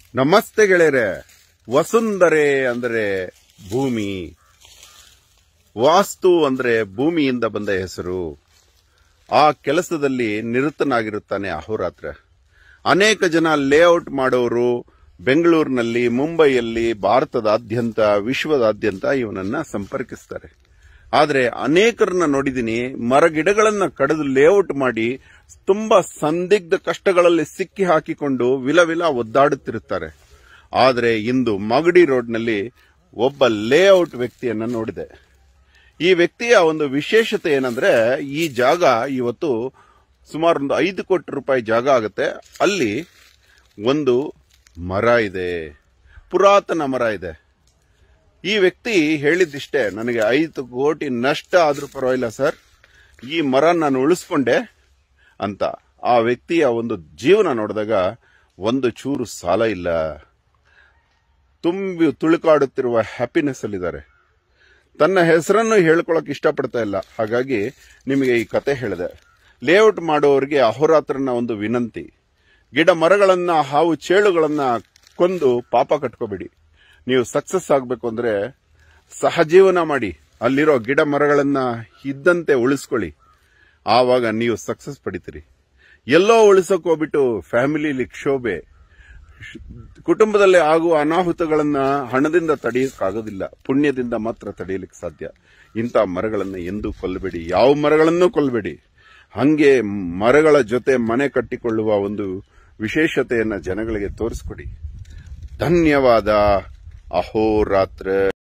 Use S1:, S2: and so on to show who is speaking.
S1: ನಮಸ್ತೆ ಗೆಳೆಯರೆ ವಸುಂಧರೆ ಅಂದರೆ ಭೂಮಿ ವಾಸ್ತು ಅಂದ್ರೆ ಭೂಮಿಯಿಂದ ಬಂದ ಹೆಸರು ಆ ಕೆಲಸದಲ್ಲಿ ನಿರತನಾಗಿರುತ್ತಾನೆ ಅಹೋರಾತ್ರ ಅನೇಕ ಜನ ಲೇಔಟ್ ಮಾಡೋರು ಬೆಂಗಳೂರಿನಲ್ಲಿ ಮುಂಬೈಯಲ್ಲಿ ಭಾರತದಾದ್ಯಂತ ವಿಶ್ವದಾದ್ಯಂತ ಇವನನ್ನ ಸಂಪರ್ಕಿಸ್ತಾರೆ ಆದ್ರೆ ಅನೇಕರನ್ನ ನೋಡಿದೀನಿ ಮರಗಿಡಗಳನ್ನ ಕಡಿದು ಲೇಔಟ್ ಮಾಡಿ ತುಂಬಾ ಸಂದಿಗ್ಧ ಕಷ್ಟಗಳಲ್ಲಿ ಸಿಕ್ಕಿ ಹಾಕಿಕೊಂಡು ವಿಲವಿಲ ಒದ್ದಾಡುತ್ತಿರುತ್ತಾರೆ ಆದರೆ ಇಂದು ಮಗಡಿ ರೋಡ್ನಲ್ಲಿ ಒಬ್ಬ ಲೇಔಟ್ ವ್ಯಕ್ತಿಯನ್ನ ನೋಡಿದೆ ಈ ವ್ಯಕ್ತಿಯ ಒಂದು ವಿಶೇಷತೆ ಏನಂದ್ರೆ ಈ ಜಾಗ ಇವತ್ತು ಸುಮಾರು ಒಂದು ಐದು ಕೋಟಿ ರೂಪಾಯಿ ಜಾಗ ಆಗುತ್ತೆ ಅಲ್ಲಿ ಒಂದು ಮರ ಇದೆ ಪುರಾತನ ಮರ ಇದೆ ಈ ವ್ಯಕ್ತಿ ಹೇಳಿದ್ದಿಷ್ಟೇ ನನಗೆ ಐದು ಕೋಟಿ ನಷ್ಟ ಆದ್ರೂ ಪರವಾಗಿಲ್ಲ ಸರ್ ಈ ಮರ ನಾನು ಉಳಿಸ್ಕೊಂಡೆ ಅಂತ ಆ ವ್ಯಕ್ತಿಯ ಒಂದು ಜೀವನ ನೋಡಿದಾಗ ಒಂದು ಚೂರು ಸಾಲ ಇಲ್ಲ ತುಂಬಿ ತುಳುಕಾಡುತ್ತಿರುವ ಹ್ಯಾಪಿನೆಸ್ ಅಲ್ಲಿದ್ದಾರೆ ತನ್ನ ಹೆಸರನ್ನು ಹೇಳ್ಕೊಳಕ್ ಇಷ್ಟಪಡ್ತಾ ಇಲ್ಲ ಹಾಗಾಗಿ ನಿಮಗೆ ಈ ಕತೆ ಹೇಳಿದೆ ಲೇಔಟ್ ಮಾಡುವವರಿಗೆ ಅಹೋರಾತ್ರನ ಒಂದು ವಿನಂತಿ ಗಿಡ ಮರಗಳನ್ನ ಹಾವು ಚೇಳುಗಳನ್ನ ಕೊಂದು ಪಾಪ ಕಟ್ಕೋಬೇಡಿ ನೀವು ಸಕ್ಸಸ್ ಆಗಬೇಕು ಅಂದ್ರೆ ಸಹಜೀವನ ಮಾಡಿ ಅಲ್ಲಿರೋ ಗಿಡ ಮರಗಳನ್ನ ಇದ್ದಂತೆ ಉಳಿಸ್ಕೊಳ್ಳಿ ಆವಾಗ ನೀವು ಸಕ್ಸಸ್ ಪಡಿತೀರಿ ಎಲ್ಲೋ ಉಳಿಸಕ್ ಹೋಗ್ಬಿಟ್ಟು ಫ್ಯಾಮಿಲಿಲಿ ಕ್ಷೋಭೆ ಕುಟುಂಬದಲ್ಲಿ ಆಗುವ ಅನಾಹುತಗಳನ್ನ ಹಣದಿಂದ ತಡೆಯಕ್ಕಾಗೋದಿಲ್ಲ ಪುಣ್ಯದಿಂದ ಮಾತ್ರ ತಡೆಯಲಿಕ್ಕೆ ಸಾಧ್ಯ ಇಂಥ ಮರಗಳನ್ನ ಎಂದೂ ಕೊಲ್ಲಬೇಡಿ ಯಾವ ಮರಗಳನ್ನು ಕೊಲ್ಲಬೇಡಿ ಹಂಗೆ ಮರಗಳ ಜೊತೆ ಮನೆ ಕಟ್ಟಿಕೊಳ್ಳುವ ಒಂದು ವಿಶೇಷತೆಯನ್ನ ಜನಗಳಿಗೆ ತೋರಿಸ್ಕೊಡಿ ಧನ್ಯವಾದ ಅಹೋರಾತ್ರ